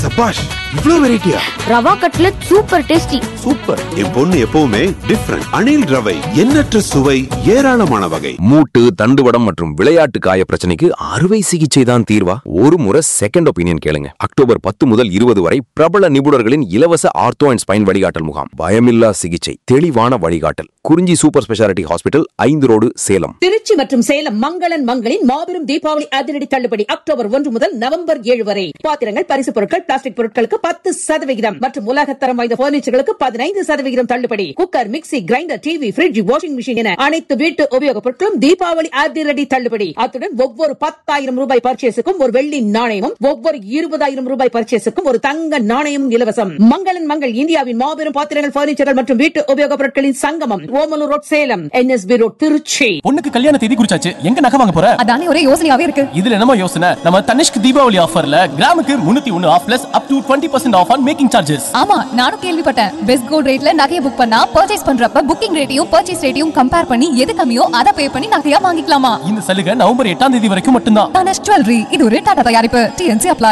சபாஷ் இவ்ளோ வெரைட்டியா rava cutlet super tasty super என் பொண்ணு எப்பவுமே டிஃப்ரெண்ட் அணில் ரவை எண்ணற்ற சுவை ஏராளமான வகை மூட்டு தண்டுவடம் மற்றும் விளையாட்டு காய பிரச்சனைக்கு அறுவை சிகிச்சை தான் தீர்வா ஒரு முறை செகண்ட் ஒப்பீனியன் கேளுங்க அக்டோபர் பத்து முதல் இருபது வரை பிரபல நிபுணர்களின் இலவச ஆர்த்தோ அண்ட் ஸ்பைன் வழிகாட்டல் முகாம் பயமில்லா சிகிச்சை தெளிவான வழிகாட்டல் குறிஞ்சி சூப்பர் ஸ்பெஷாலிட்டி ஹாஸ்பிட்டல் ஐந்து ரோடு சேலம் திருச்சி மற்றும் சேலம் மங்களன் மங்களின் மாபெரும் தீபாவளி அதிரடி தள்ளுபடி அக்டோபர் ஒன்று முதல் நவம்பர் ஏழு வரை பாத்திரங்கள் பரிசு பொருட்கள் பிளாஸ்டிக் பொருட்களுக்கு பத்து சதவிகிதம் மற்றும் உலகத்தரம் வாய்ந்த பர்னிச்சர்களுக்கு பதினைந்து சதவிகிதம் தள்ளுபடி cooker mixie grinder TV fridge washing machine என அனைத்து வீட்டு உபயோகப் பொருட்களும் தீபாவளி அதிரடி தள்ளுபடி அத்துடன் ஒவ்வொரு பத்தாயிரம் ரூபாய் பர்ச்சேஸுக்கும் ஒரு வெள்ளி நாணயமும் ஒவ்வொரு இருபதாயிரம் ரூபாய் பர்ச்சேஸுக்கும் ஒரு தங்க நாணயமும் இலவசம் மங்களன் மங்கள் இந்தியாவின் மாபெரும் பாத்திரங்கள் பர்னிச்சர்கள் மற்றும் வீட்டு உபயோகப் பொருட்களின் சங்கமம் Omalur road Salem NSB road Trichy பொண்ணுக்கு கல்யாண தேதி குறிச்சாச்சு எங்க நகை வாங்க போற அதானே ஒரே யோசனையாவே இருக்கு இதுல என்னமோ யோசனை நம்ம தனிஷ்க் தீபாவளி ஆஃபர்ல கிராமுக்கு முன்னூத்தி ஒன்னு off plus up to twenty percent off on making charges ஆமா நானும் கேள்விப்பட்டேன் பெஸ்ட் கோல்ட் ரேட்ல நகையை புக் பண்ணா பர்ச்சேஸ் பண்றப்ப புக்கிங் ரேட்டையும் பர்ச்சேஸ் ரேட்டையும் கம்பேர் பண்ணி எது கம்மியோ அதை பே பண்ணி நகையா வாங்கிக்கலாமா இந்த சலுகை நவம்பர் எட்டாம் தேதி வரைக்கும் மட்டும்தான் தனஷ் ஜுவல்லரி இது ஒரு டாடா தயாரிப்பு டிஎன்சி அப்ளை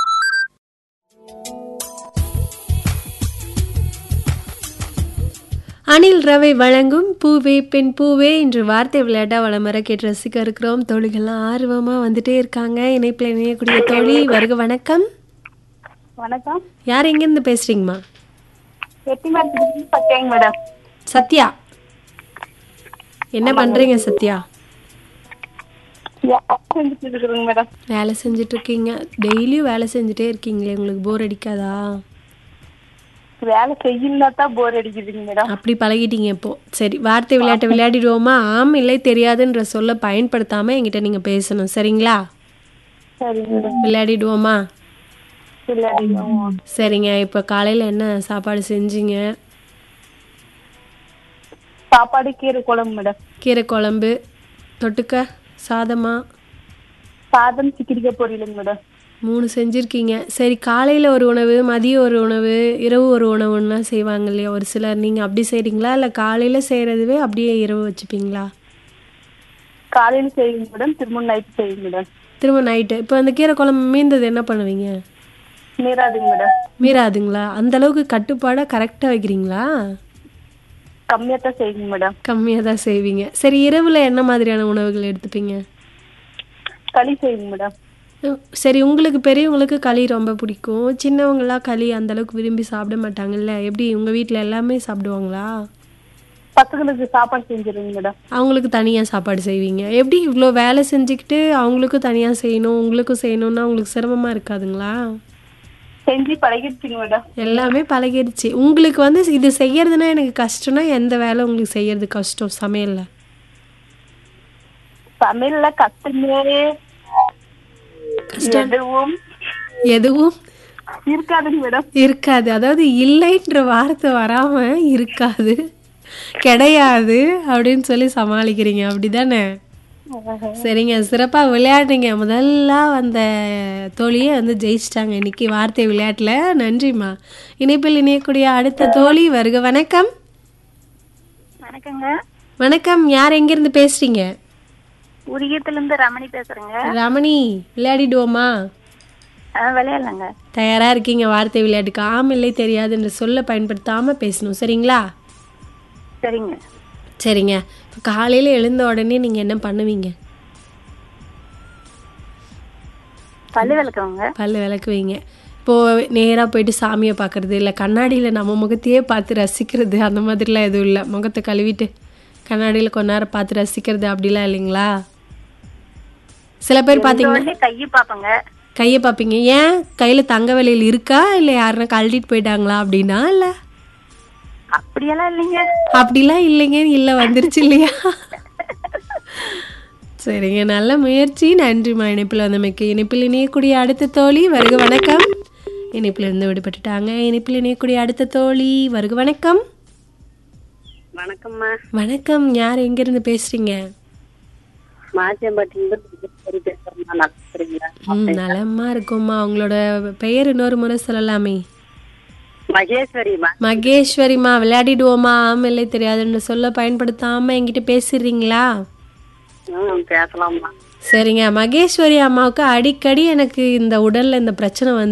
அனில் ரவை வழங்கும் பூவே பெண் பூவே இன்று வார்த்தை விளையாட்டா வளமர கேட்டு ரசிக்க இருக்கிறோம் தோழிகள்லாம் ஆர்வமா வந்துட்டே இருக்காங்க இணைப்பில் இணையக்கூடிய தோழி வருக வணக்கம் வணக்கம் யார் எங்கேருந்து பேசுறீங்கம்மா எட்டிமாட்டி பச்சைங்க மேடம் சத்யா என்ன பண்றீங்க சத்யா செஞ்சுட்டு இருக்கிறேங்க மேடம் வேலை செஞ்சுட்டு இருக்கீங்க டெய்லியும் வேலை செஞ்சுட்டே இருக்கீங்களே உங்களுக்கு போர் அடிக்காதா வேலை செய்யலனா தான் போர் அடிக்குதுங்க மேடம் அப்படி பழகிட்டீங்க இப்போ சரி வார்த்தை விளையாட்டை விளையாடிடுவோமா ஆம் இல்லை தெரியாதுன்ற சொல்ல பயன்படுத்தாம என்கிட்ட நீங்க பேசணும் சரிங்களா சரிங்க மேடம் விளையாடிடுவோமா விளையாடிடுவோம் சரிங்க இப்போ காலையில் என்ன சாப்பாடு செஞ்சீங்க சாப்பாடு கீரை குழம்பு மேடம் கீரை குழம்பு தொட்டுக்க சாதமா சாதம் சிக்கிரிக்காய் பொரியலுங்க மேடம் மூணு செஞ்சுருக்கீங்க சரி காலையில் ஒரு உணவு மதியம் ஒரு உணவு இரவு ஒரு உணவுலாம் செய்வாங்க இல்லையா ஒரு சிலர் நீங்கள் அப்படி செய்கிறீங்களா இல்லை காலையில் செய்கிறதுவே அப்படியே இரவு வச்சுப்பீங்களா காலையில செய்யுங்க மேடம் திரும்ப நைட் செய்யுங்க மேடம் திரும்ப நைட்டு இப்போ அந்த கீரை குழம்பு மீந்தது என்ன பண்ணுவீங்க மீறாதுங்க மேடம் மீறாதுங்களா அந்த அளவுக்கு கட்டுப்பாடாக கரெக்டாக வைக்கிறீங்களா கம்மியா தான் செய்யுங்க மேடம் கம்மியாக தான் செய்வீங்க சரி இரவில் என்ன மாதிரியான உணவுகள் எடுத்துப்பீங்க களி செய்யுங்க மேடம் உம், சரி உங்களுக்கு பெரியவங்களுக்கு களி ரொம்ப பிடிக்கும் சின்னவங்களாம் களி அந்த அளவுக்கு விரும்பி சாப்பிட மாட்டாங்கல்ல எப்படி உங்கள் வீட்டில் எல்லாமே சாப்பிடுவாங்களா பசங்களுக்கு சாப்பாடு செஞ்சிருங்க மேடம் அவங்களுக்கு தனியாக சாப்பாடு செய்வீங்க எப்படி இவ்வளோ வேலை செஞ்சுக்கிட்டு அவங்களுக்கும் தனியாக செய்யணும் உங்களுக்கும் செய்யணும்னா உங்களுக்கு சிரமமாக இருக்காதுங்களா செஞ்சு பழகிடுச்சுங்க மேடம் எல்லாமே பழகிடுச்சு உங்களுக்கு வந்து இது செய்யறதுனா எனக்கு கஷ்டம்னா எந்த வேலை உங்களுக்கு செய்யறது கஷ்டம் சமையல்ல சமையல்ல கஷ்டமே எதுவும் எதுவும் இருக்காதுங்க மேடம் இருக்காது அதாவது இல்லைன்ற வார்த்தை வராம இருக்காது கிடையாது அப்படின்னு சொல்லி சமாளிக்கிறீங்க அப்படிதானே சரிங்க சிறப்பாக விளையாடுறீங்க முதல்ல வந்த தோழியே வந்து ஜெயிச்சிட்டாங்க இன்னைக்கு வார்த்தை விளையாட்டில் நன்றிம்மா இணைப்பில் இணையக்கூடிய அடுத்த தோழி வருக வணக்கம் வணக்கங்க வணக்கம் யார் எங்கேருந்து பேசுறீங்க உரியத்துல இருந்து ரமணி பேசுறேங்க ரமணி விளையாடிடுவோமா விளையாடலாங்க தயாரா இருக்கீங்க வார்த்தை விளையாட்டுக்கு ஆம் இல்லை தெரியாது என்று சொல்ல பயன்படுத்தாம பேசணும் சரிங்களா சரிங்க சரிங்க இப்போ காலையில் எழுந்த உடனே நீங்கள் என்ன பண்ணுவீங்க பல்லு விளக்குவாங்க பல்லு விளக்குவீங்க இப்போது நேராக போயிட்டு சாமியை பார்க்கறது இல்லை கண்ணாடியில் நம்ம முகத்தையே பார்த்து ரசிக்கிறது அந்த மாதிரிலாம் எதுவும் இல்லை முகத்தை கழுவிட்டு கண்ணாடியில் கொஞ்ச நேரம் பார்த்து ரசிக்கிறது அப்படிலாம் இல்லைங்களா சில பேர் பார்த்தீங்கன்னா உடனே கையை பாப்பங்க கையை பார்ப்பீங்க ஏன் கையில் தங்க விலையில் இருக்கா இல்லை யாருன்னா கழட்டிட்டு போயிட்டாங்களா அப்படின்னா இல்லை அப்படியெல்லாம் இல்லைங்க அப்படிலாம் இல்லைங்க இல்லை வந்துருச்சு இல்லையா சரிங்க நல்ல முயற்சி நன்றிம்மா இணைப்பில் வந்தமைக்கு இணைப்பில் இணையக்கூடிய அடுத்த தோழி வருக வணக்கம் இணைப்பில் இருந்து விடுபட்டுட்டாங்க இணைப்பில் இணையக்கூடிய அடுத்த தோழி வருக வணக்கம் வணக்கம்மா வணக்கம் யார் எங்கேருந்து பேசுறீங்க மாச்சியம்பாட்டி பேசுறேன் நல்லா இருக்கிறீங்களா ம் நலமா இருக்கும்மா உங்களோட பெயர் இன்னொரு முறை சொல்லலாமே மகேஸ்வரிமா மகேஸ்வரிமா விளையாடிடுவோமா ஆம் இல்லை தெரியாதுன்னு சொல்ல பயன்படுத்தாம என்கிட்ட பேசிடுறீங்களா ம் பேசலாமா சரிங்க மகேஸ்வரி அம்மாவுக்கு அடிக்கடி எனக்கு இந்த உடல்ல இந்த பிரச்சனை வந்து